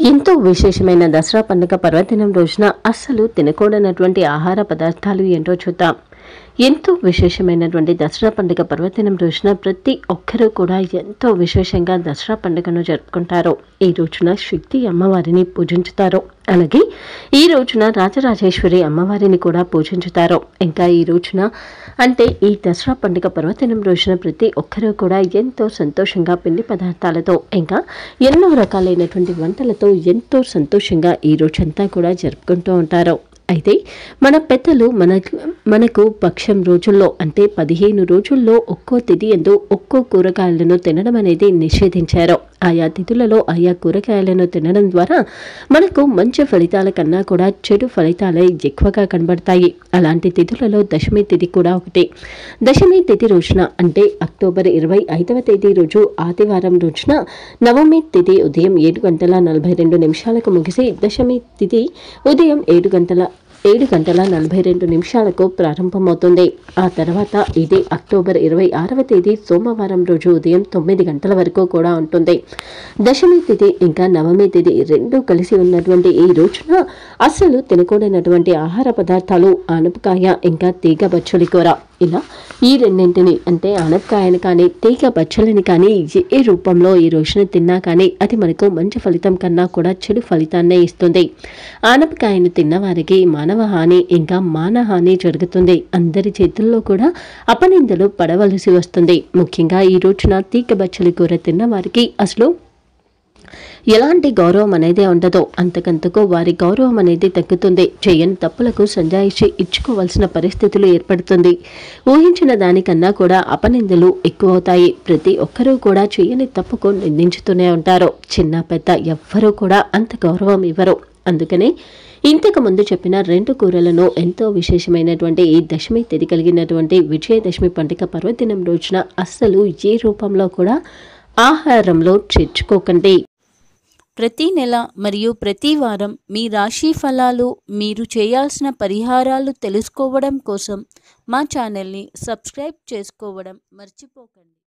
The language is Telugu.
ఎంతో విశేషమైన దసరా పండుగ పర్వదినం రోజున అస్సలు తినకూడనటువంటి ఆహార పదార్థాలు ఏంటో చూద్దాం ఎంతో విశేషమైనటువంటి దసరా పండుగ పర్వదినం రోజున ప్రతి ఒక్కరూ కూడా ఎంతో విశేషంగా దసరా పండుగను జరుపుకుంటారు ఈ రోజున శక్తి అమ్మవారిని పూజించుతారు అలాగే ఈ రోజున రాజరాజేశ్వరి అమ్మవారిని కూడా పూజించుతారు ఇంకా ఈ రోజున అంటే ఈ దసరా పండుగ పర్వదినం రోజున ప్రతి ఒక్కరూ కూడా ఎంతో సంతోషంగా పిండి పదార్థాలతో ఇంకా ఎన్నో రకాలైనటువంటి వంటలతో ఎంతో సంతోషంగా ఈ రోజంతా కూడా జరుపుకుంటూ ఉంటారు అయితే మన పెద్దలు మనకు మనకు పక్షం రోజుల్లో అంటే పదిహేను రోజుల్లో ఒక్కో తిథి ఎందు ఒక్కో కూరగాయలను తినడం అనేది నిషేధించారు ఆయా తిథులలో ఆయా కూరగాయలను తినడం ద్వారా మనకు మంచి ఫలితాల కన్నా కూడా చెడు ఫలితాలే ఎక్కువగా కనబడతాయి అలాంటి తిథులలో దశమి తిథి కూడా ఒకటి దశమి తిథి రోజున అంటే అక్టోబర్ ఇరవై ఐదవ తేదీ రోజు ఆదివారం రోజున నవమి తిథి ఉదయం ఏడు గంటల నలభై రెండు నిమిషాలకు ముగిసి దశమి తిథి ఉదయం ఏడు గంటల ఏడు గంటల నలభై రెండు నిమిషాలకు ప్రారంభమవుతుంది ఆ తర్వాత ఇది అక్టోబర్ ఇరవై ఆరవ తేదీ సోమవారం రోజు ఉదయం తొమ్మిది గంటల వరకు కూడా ఉంటుంది దశమి తిథి ఇంకా నవమి తిథి రెండు కలిసి ఉన్నటువంటి ఈ రోజున అస్సలు తినకూడనటువంటి ఆహార పదార్థాలు ఆనపకాయ ఇంకా తీగ బచ్చలి కూర ఇలా ఈ రెండింటిని అంటే ఆనపకాయని కానీ తీగ బచ్చలని కానీ ఏ రూపంలో ఈ రోజున తిన్నా కానీ అది మనకు మంచి ఫలితం కన్నా కూడా చెడు ఫలితాన్నే ఇస్తుంది ఆనపకాయను తిన్న వారికి మానవ హాని ఇంకా మానహాని జరుగుతుంది అందరి చేతుల్లో కూడా అపనిందలు పడవలసి వస్తుంది ముఖ్యంగా ఈ రోజున తీగ బచ్చలి కూర తిన్న వారికి అసలు ఎలాంటి గౌరవం అనేది ఉండదో అంతకంతకు వారి గౌరవం అనేది తగ్గుతుంది చేయని తప్పులకు సంజాయిషి ఇచ్చుకోవాల్సిన పరిస్థితులు ఏర్పడుతుంది ఊహించిన దానికన్నా కూడా అపనిందలు ఎక్కువవుతాయి ప్రతి ఒక్కరూ కూడా చేయని తప్పుకు నిందించుతూనే ఉంటారు చిన్న పెద్ద ఎవ్వరూ కూడా అంత గౌరవం ఇవ్వరు అందుకనే ఇంతకు ముందు చెప్పిన రెండు కూరలను ఎంతో విశేషమైనటువంటి ఈ దశమి తిథి కలిగినటువంటి విజయదశమి పండుగ పర్వదినం రోజున అస్సలు ఏ రూపంలో కూడా ఆహారంలో చేర్చుకోకండి ప్రతి నెల మరియు ప్రతి వారం మీ రాశి ఫలాలు మీరు చేయాల్సిన పరిహారాలు తెలుసుకోవడం కోసం మా ఛానల్ని సబ్స్క్రైబ్ చేసుకోవడం మర్చిపోకండి